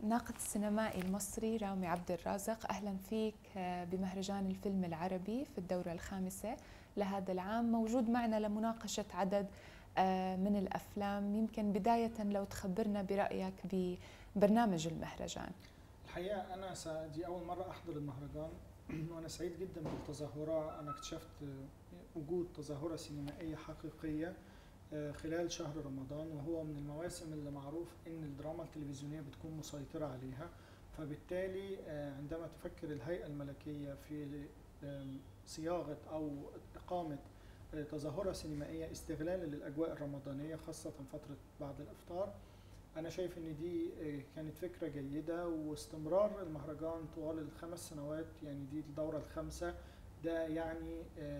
الناقد السينمائي المصري رامي عبد الرازق اهلا فيك آه، بمهرجان الفيلم العربي في الدوره الخامسه لهذا العام موجود معنا لمناقشه عدد آه، من الافلام يمكن بدايه لو تخبرنا برايك ببرنامج المهرجان الحقيقه انا دي اول مره احضر المهرجان وانا سعيد جدا بالتظاهره انا اكتشفت وجود تظاهره سينمائيه حقيقيه آه، خلال شهر رمضان وهو من المواسم اللي معروف ان الدراما التلفزيونيه بتكون مسيطره عليها فبالتالي آه، عندما تفكر الهيئه الملكيه في صياغه او اقامه آه، تظاهره سينمائيه استغلالا للاجواء الرمضانيه خاصه فتره بعد الافطار انا شايف ان دي كانت فكره جيده واستمرار المهرجان طوال الخمس سنوات يعني دي الدوره الخامسه ده يعني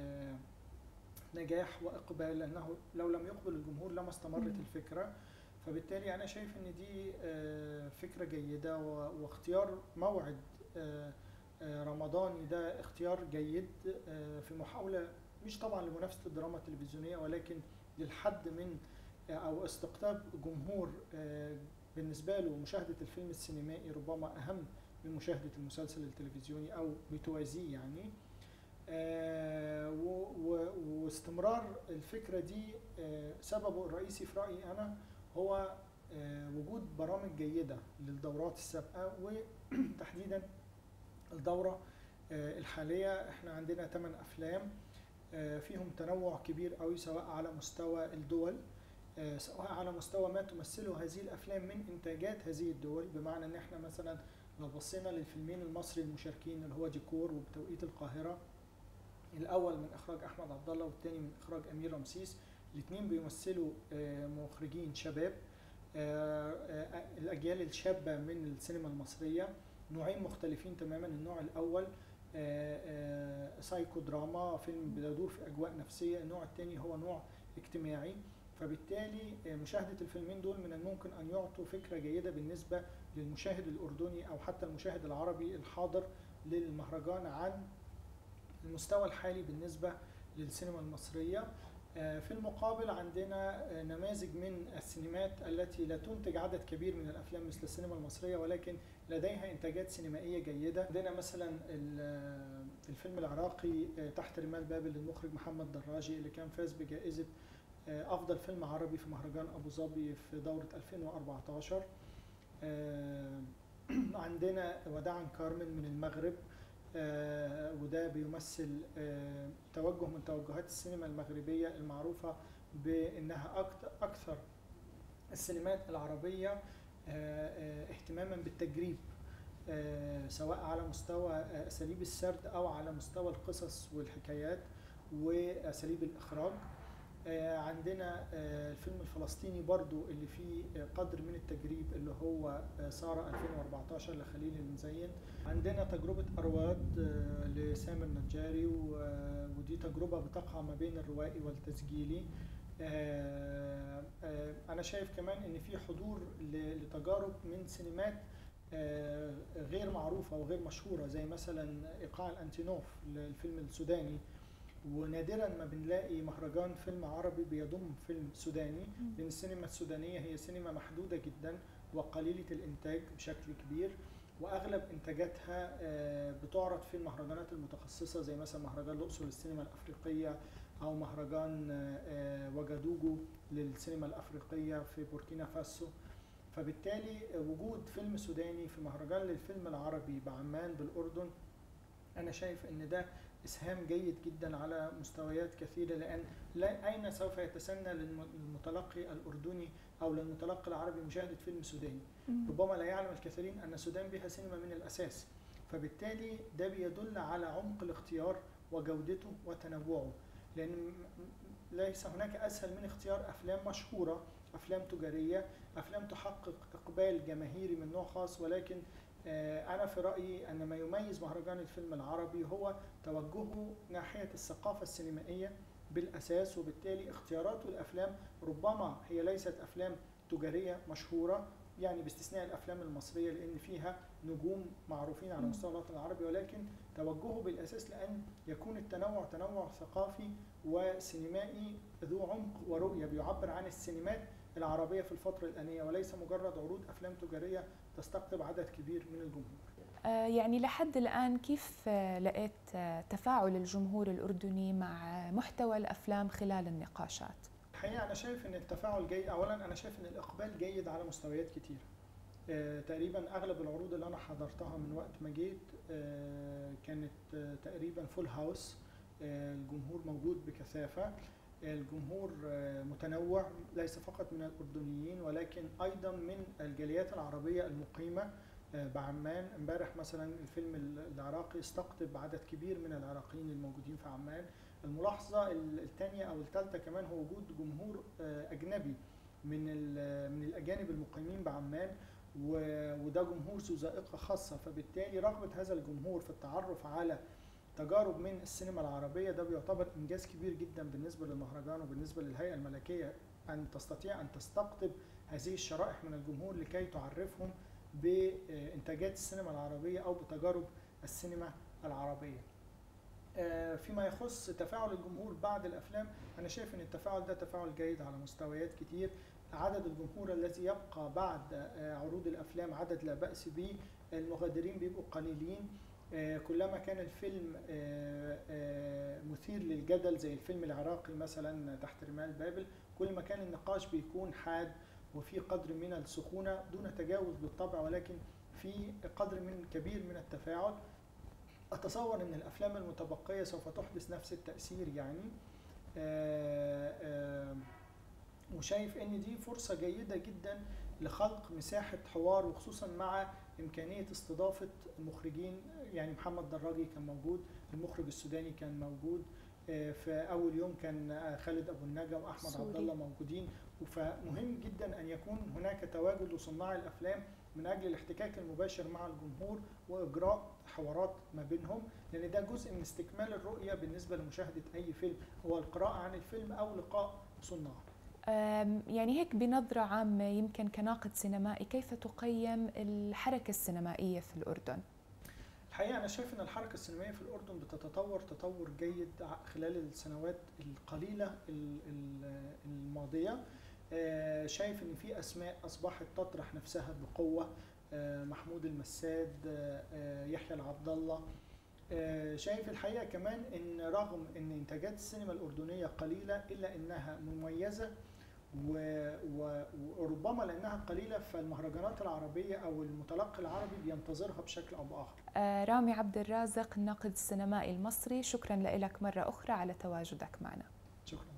نجاح واقبال لانه لو لم يقبل الجمهور لما استمرت الفكره فبالتالي انا شايف ان دي آه، فكره جيده واختيار موعد آه، آه، رمضاني ده اختيار جيد في محاوله مش طبعا لمنافسه الدراما التلفزيونيه ولكن للحد من او استقطاب جمهور بالنسبه له مشاهده الفيلم السينمائي ربما اهم من مشاهده المسلسل التلفزيوني او بتوازيه يعني آه، واستمرار الفكره دي آه، سببه الرئيسي في رايي انا هو آه، وجود برامج جيده للدورات السابقه وتحديدا الدوره الحاليه احنا عندنا 8 افلام فيهم تنوع كبير قوي سواء على مستوى الدول سواء على مستوى ما تمثله هذه الافلام من انتاجات هذه الدول بمعنى ان احنا مثلا لو بصينا للفيلمين المصري المشاركين اللي هو ديكور وبتوقيت القاهره الاول من اخراج احمد عبد الله والثاني من اخراج امير رمسيس الاثنين بيمثلوا آه، مخرجين شباب آه، آه، الاجيال الشابه من السينما المصريه نوعين مختلفين تماما النوع الاول سايكو دراما فيلم بيدور في اجواء نفسيه النوع الثاني هو نوع اجتماعي فبالتالي مشاهدة الفيلمين دول من الممكن أن يعطوا فكرة جيدة بالنسبة للمشاهد الأردني أو حتى المشاهد العربي الحاضر للمهرجان عن المستوى الحالي بالنسبة للسينما المصرية آه، في المقابل عندنا آه، نماذج من السينمات التي لا تنتج عدد كبير من الافلام مثل السينما المصريه ولكن لديها انتاجات سينمائيه جيده عندنا مثلا آه، الفيلم العراقي تحت رمال بابل للمخرج محمد دراجي اللي كان فاز بجائزه افضل فيلم عربي في مهرجان ابو ظبي في دوره 2014 عندنا وداعا كارمن من المغرب آه، وده بيمثل آه، توجه من توجهات السينما المغربية المعروفة بأنها أكثر السينمات العربية آه، اهتماما بالتجريب سواء على مستوى أساليب السرد أو على مستوى القصص والحكايات وأساليب الإخراج آه، عندنا آه، الفيلم الفلسطيني برضو اللي فيه قدر من التجريب اللي هو آه، سارة 2014 لخليل المزين عندنا تجربة أرواد لسامر نجاري ودي تجربة بتقع ما بين الروائي والتسجيلي أنا شايف كمان إن في حضور لتجارب من سينمات غير معروفة وغير مشهورة زي مثلا إيقاع الأنتينوف للفيلم السوداني ونادرا ما بنلاقي مهرجان فيلم عربي بيضم فيلم سوداني لان السينما السودانيه هي سينما محدوده جدا وقليله الانتاج بشكل كبير واغلب انتاجاتها آه، بتعرض في المهرجانات المتخصصه زي مثلا مهرجان الاقصر للسينما الافريقيه او مهرجان آه، وجادوجو للسينما الافريقيه في بوركينا فاسو فبالتالي وجود فيلم سوداني في مهرجان للفيلم العربي بعمان بالاردن انا شايف ان ده اسهام جيد جدا على مستويات كثيره لان لا اين سوف يتسنى للمتلقي الاردني او للمتلقي العربي مشاهده فيلم سوداني ربما لا يعلم الكثيرين ان السودان بها سينما من الاساس فبالتالي ده بيدل على عمق الاختيار وجودته وتنوعه لان ليس هناك اسهل من اختيار افلام مشهوره افلام تجاريه افلام تحقق اقبال جماهيري من نوع خاص ولكن آه، أنا في رأيي أن ما يميز مهرجان الفيلم العربي هو توجهه ناحية الثقافة السينمائية بالأساس وبالتالي اختياراته الأفلام ربما هي ليست أفلام تجارية مشهورة يعني باستثناء الافلام المصريه لان فيها نجوم معروفين على مستوى الوطن العربي ولكن توجهه بالاساس لان يكون التنوع تنوع ثقافي وسينمائي ذو عمق ورؤيه بيعبر عن السينمات العربيه في الفتره الانيه وليس مجرد عروض افلام تجاريه تستقطب عدد كبير من الجمهور. آه، يعني لحد الآن كيف آه، لقيت آه، تفاعل الجمهور الأردني مع محتوى الأفلام خلال النقاشات؟ الحقيقه انا شايف ان التفاعل جيد اولا انا شايف ان الاقبال جيد على مستويات كتير آه، تقريبا اغلب العروض اللي انا حضرتها من وقت ما جيت آه، كانت آه، تقريبا فول هاوس الجمهور موجود بكثافه الجمهور آه، متنوع ليس فقط من الاردنيين ولكن ايضا من الجاليات العربيه المقيمه آه، بعمان امبارح مثلا الفيلم العراقي استقطب عدد كبير من العراقيين الموجودين في عمان الملاحظه الثانيه او الثالثه كمان هو وجود جمهور آه، اجنبي من ال- من الاجانب المقيمين بعمان و- وده جمهور ذو ذائقه خاصه فبالتالي رغبه هذا الجمهور في التعرف على تجارب من السينما العربيه ده بيعتبر انجاز كبير جدا بالنسبه للمهرجان وبالنسبه للهيئه الملكيه ان تستطيع ان تستقطب هذه الشرائح من الجمهور لكي تعرفهم بانتاجات السينما العربيه او بتجارب السينما العربيه. آه، فيما يخص تفاعل الجمهور بعد الافلام انا شايف ان التفاعل ده تفاعل جيد على مستويات كتير عدد الجمهور الذي يبقى بعد آه، عروض الافلام عدد لا باس به المغادرين بيبقوا قليلين آه، كلما كان الفيلم آه، آه، مثير للجدل زي الفيلم العراقي مثلا تحت رمال بابل كل ما كان النقاش بيكون حاد وفي قدر من السخونه دون تجاوز بالطبع ولكن في قدر من كبير من التفاعل اتصور ان الافلام المتبقيه سوف تحدث نفس التاثير يعني آه، آه، وشايف ان دي فرصه جيده جدا لخلق مساحه حوار وخصوصا مع امكانيه استضافه مخرجين يعني محمد دراجي كان موجود المخرج السوداني كان موجود آه، في اول يوم كان آه، خالد ابو النجا واحمد سوري. عبد الله موجودين فمهم جدا ان يكون هناك تواجد لصناع الافلام من اجل الاحتكاك المباشر مع الجمهور واجراء حوارات ما بينهم لان ده جزء من استكمال الرؤيه بالنسبه لمشاهده اي فيلم هو القراءه عن الفيلم او لقاء صناع أم، يعني هيك بنظرة عامة يمكن كناقد سينمائي كيف تقيم الحركة السينمائية في الأردن؟ الحقيقه انا شايف ان الحركه السينمائيه في الاردن بتتطور تطور جيد ع- خلال السنوات القليله ال- ال- الماضيه آه، شايف ان في اسماء اصبحت تطرح نفسها بقوه آه، محمود المساد آه، آه، يحيى العبد الله آه، شايف الحقيقه كمان ان رغم ان انتاجات السينما الاردنيه قليله الا انها مميزه و- و- وربما لانها قليله فالمهرجانات العربيه او المتلقي العربي بينتظرها بشكل او باخر آه، رامي عبد الرازق الناقد السينمائي المصري شكرا لك مرة أخرى على تواجدك معنا شكرا